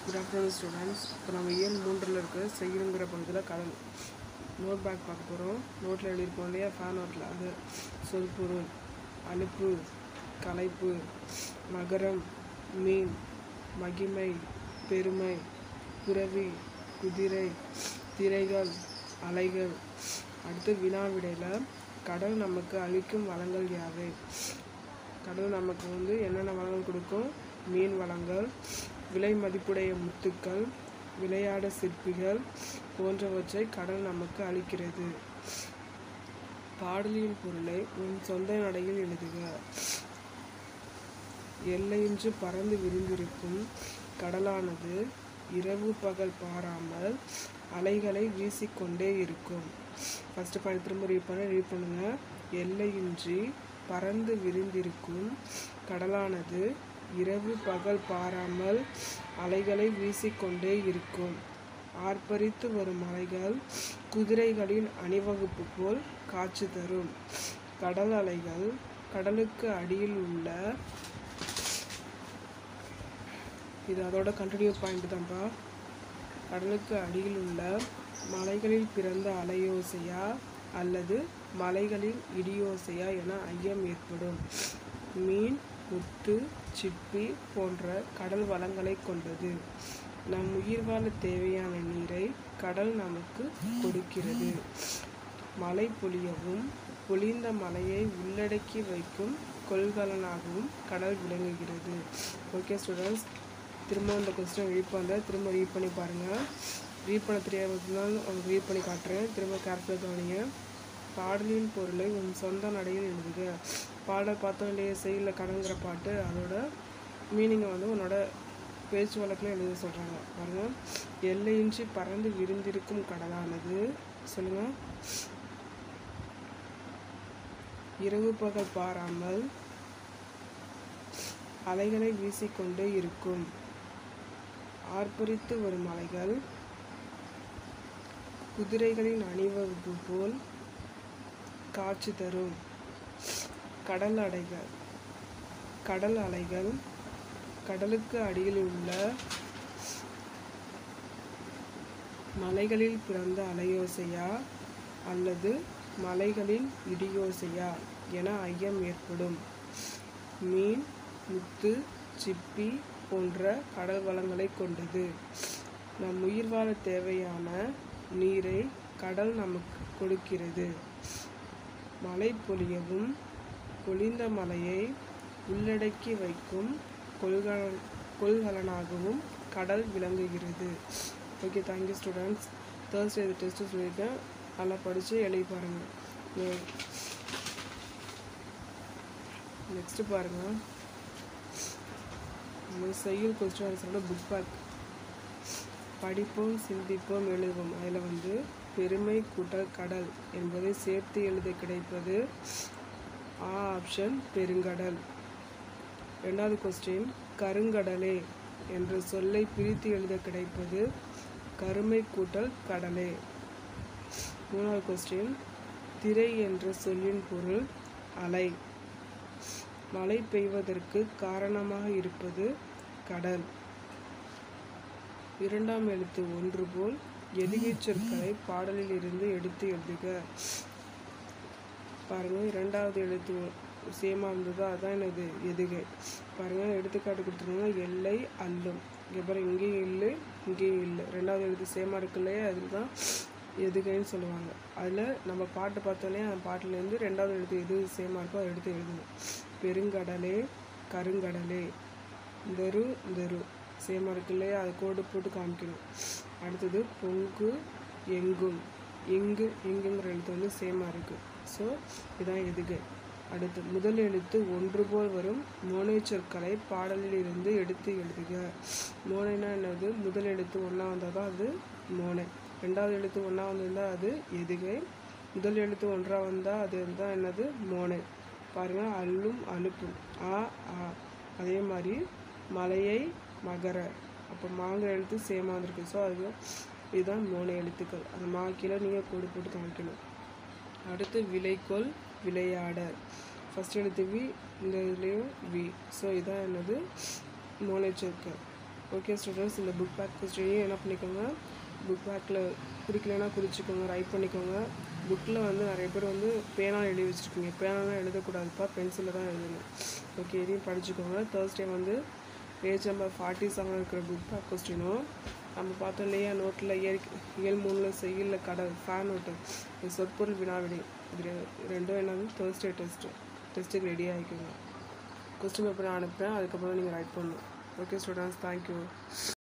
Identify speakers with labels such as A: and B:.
A: good afternoon students இப்போ நம்ம இயல் மூன்றில் இருக்க செய்யுங்கிற பகுதியில் கடல் நோட் பேக் பார்க்க போகிறோம் நோட்டில் எழுதியிருப்போம் இல்லையா ஃபேன் நோட்டில் அது சொற்பொருள் அலுப்பு களைப்பு நகரம் மீன் மகிமை பெருமை புரவி குதிரை திரைகள் அலைகள் அடுத்து வினா விடையில் கடல் நமக்கு அளிக்கும் வளங்கள் யாவை கடல் நமக்கு வந்து என்னென்ன வளங்கள் கொடுக்கும் மீன் வளங்கள் விலை மதிப்புடைய முத்துக்கள் விளையாட சிற்பிகள் போன்றவற்றை கடல் நமக்கு அளிக்கிறது பாடலின் பொருளை உன் சொந்த நடையில் எழுதுக எல்லையின்றி பறந்து விரிந்திருக்கும் கடலானது இரவு பகல் பாராமல் அலைகளை வீசிக்கொண்டே இருக்கும் ஃபஸ்ட்டு பாயிண்ட் திரும்ப ரீட் பண்ண ரீட் பண்ணுங்க எல்லையின்றி பறந்து விரிந்திருக்கும் கடலானது இரவு பகல் பாராமல் அலைகளை வீசிக்கொண்டே இருக்கும் ஆர்ப்பரித்து வரும் அலைகள் குதிரைகளின் அணிவகுப்பு போல் காட்சி தரும் கடல் அலைகள் கடலுக்கு அடியில் உள்ள இது அதோட கண்டினியூ பாயிண்ட் தான்ப்பா கடலுக்கு அடியில் உள்ள மலைகளில் பிறந்த அலையோசையா அல்லது மலைகளின் இடியோசையா என ஐயம் ஏற்படும் மீன் முத்து சிப்பி போன்ற கடல் வளங்களை கொண்டது நம் உயிர் வாழ தேவையான நீரை கடல் நமக்கு கொடுக்கிறது மழை பொழியவும் பொழிந்த மலையை உள்ளடக்கி வைக்கும் கொள்கலனாகவும் கடல் விளங்குகிறது ஓகே ஸ்டூடெண்ட்ஸ் திரும்ப இந்த கொஸ்டின் ரீட் பண்ணுறேன் திரும்ப ரீட் பண்ணி பாருங்கள் ரீட் பண்ண தெரியாததுனால உங்களுக்கு ரீட் பண்ணி காட்டுறேன் திரும்ப கேர்ஃபுல்லாக கவனிங்க பாடலின் பொருளை உன் சொந்த நடையில் எழுதுக பாடல் பார்த்தோம் இல்லையா செயலில் கடங்கிற பாட்டு அதோட மீனிங்கை வந்து உன்னோட பேச்சு வழக்கில் எழுத சொல்கிறாங்க பாருங்கள் எல்லையின்றி பறந்து விரிந்திருக்கும் கடலானது சொல்லுங்கள் இரவு பகல் பாராமல் அலைகளை வீசிக்கொண்டே இருக்கும் ஆர்ப்பரித்து வரும் அலைகள் குதிரைகளின் அணிவகுப்பு போல் காட்சி தரும் கடல் அலைகள் கடல் அலைகள் கடலுக்கு அடியில் உள்ள மலைகளில் பிறந்த அலையோசையா அல்லது மலைகளின் இடியோசையா என ஐயம் ஏற்படும் மீன் முத்து சிப்பி போன்ற கடல் வளங்களை கொண்டது நம் உயிர் வாழ தேவையான நீரை கடல் நமக்கு கொடுக்கிறது மழை பொழியவும் பொழிந்த மலையை உள்ளடக்கி வைக்கும் கொள்கலன் கொள்கலனாகவும் கடல் விளங்குகிறது ஓகே தேங்க்யூ ஸ்டூடெண்ட்ஸ் தேர்ஸ்டே இது டெஸ்ட்டு சொல்லியிருக்கேன் நல்லா படித்து எழுதி பாருங்கள் நெக்ஸ்ட்டு பாருங்கள் நம்ம செய்யுள் கொஸ்டின் ஆன்சரோட புக் பேக் படிப்போம் சிந்திப்போம் எழுதுவோம் அதில் வந்து பெருமை கூட்டல் கடல் என்பதை சேர்த்து எழுத கிடைப்பது ஆ ஆப்ஷன் பெருங்கடல் ரெண்டாவது கொஸ்டின் கருங்கடலே என்ற சொல்லை பிரித்து எழுத கிடைப்பது கருமை கூட்டல் கடலே மூணாவது கொஸ்டின் திரை என்ற சொல்லின் பொருள் அலை மழை பெய்வதற்கு காரணமாக இருப்பது கடல் இரண்டாம் எழுத்து ஒன்று போல் எதுகை சொற்களை பாடலில் இருந்து எடுத்து எழுதுக பாருங்க இரண்டாவது எழுத்து சேமா இருந்தது அதான் எனது எதுகை பாருங்க எடுத்துக்காட்டு கொடுத்துருங்க எல்லை அல்லும் இங்கே பாருங்க இங்கேயும் இல்லை இங்கேயும் இல்லை ரெண்டாவது எழுத்து சேமா இருக்கு இல்லையா அதில் தான் எதுகைன்னு சொல்லுவாங்க அதில் நம்ம பாட்டு பார்த்தோன்னே அந்த பாட்டுலேருந்து ரெண்டாவது எழுத்து எது சேமா இருக்கோ அதை எடுத்து எழுதணும் பெருங்கடலே கருங்கடலே தரு தரு சேமாக இருக்கு இல்லையா அதை கோடு போட்டு காமிக்கணும் அடுத்தது பொங்கு எங்கும் எங்கு எங்குங்கிற எழுத்து வந்து சேமாக இருக்குது ஸோ இதான் எதுகை அடுத்து முதல் எழுத்து ஒன்று போல் வரும் மோனை சொற்களை பாடலில் இருந்து எடுத்து எழுதுக மோனைனா என்னது முதல் எழுத்து ஒன்றா வந்தால் தான் அது மோனை ரெண்டாவது எழுத்து ஒன்றா வந்திருந்தால் அது எதுகை முதல் எழுத்து ஒன்றா வந்தால் அது தான் என்னது மோனை பாருங்கள் அல்லும் அலுப்பும் ஆ ஆ அதே மாதிரி மலையை மகர அப்போ மாங்கிற எழுத்து சேமாக வந்திருக்கு ஸோ அது இதுதான் மூணு எழுத்துக்கள் அந்த மா கீழே நீங்கள் கோடு போட்டு காமிக்கணும் அடுத்து விலைக்கோள் விளையாட ஃபஸ்ட் எழுத்து வி இந்த இதுலேயும் வி ஸோ இதான் என்னது மூளை சொற்கள் ஓகே ஸ்டூடெண்ட்ஸ் இந்த புக் பேக் கொஸ்டினையும் என்ன பண்ணிக்கோங்க புக் பேக்கில் குறிக்கலைன்னா குறிச்சிக்கோங்க ரைட் பண்ணிக்கோங்க புக்கில் வந்து நிறைய பேர் வந்து பேனால் எழுதி வச்சுருக்கீங்க பேனாலாம் எழுதக்கூடாதுப்பா பென்சிலில் தான் எழுதணும் ஓகே இதையும் படிச்சுக்கோங்க தேர்ஸ்டே வந்து பேஜ் நம்பர் ஃபார்ட்டி செவன் இருக்கிற புக் பேக் கொஸ்டினும் நம்ம பார்த்தோம் இல்லையா நோட்டில் இயல் இயல் மூணில் செய்யல கடல் ஃபேன் நோட்டு இது சொற்பொருள் வினாவிடை இது ரெ- ரெண்டும் என்னது தேர்ஸ்டே டெஸ்ட்டு டெஸ்ட்டுக்கு ரெடி ஆகிக்கோங்க கொஸ்டின் பேப்பர் நான் அனுப்புகிறேன் அதுக்கப்புறம் நீங்கள் ரைட் பண்ணணும் ஓகே ஸ்டூடெண்ட்ஸ் தேங்க்யூ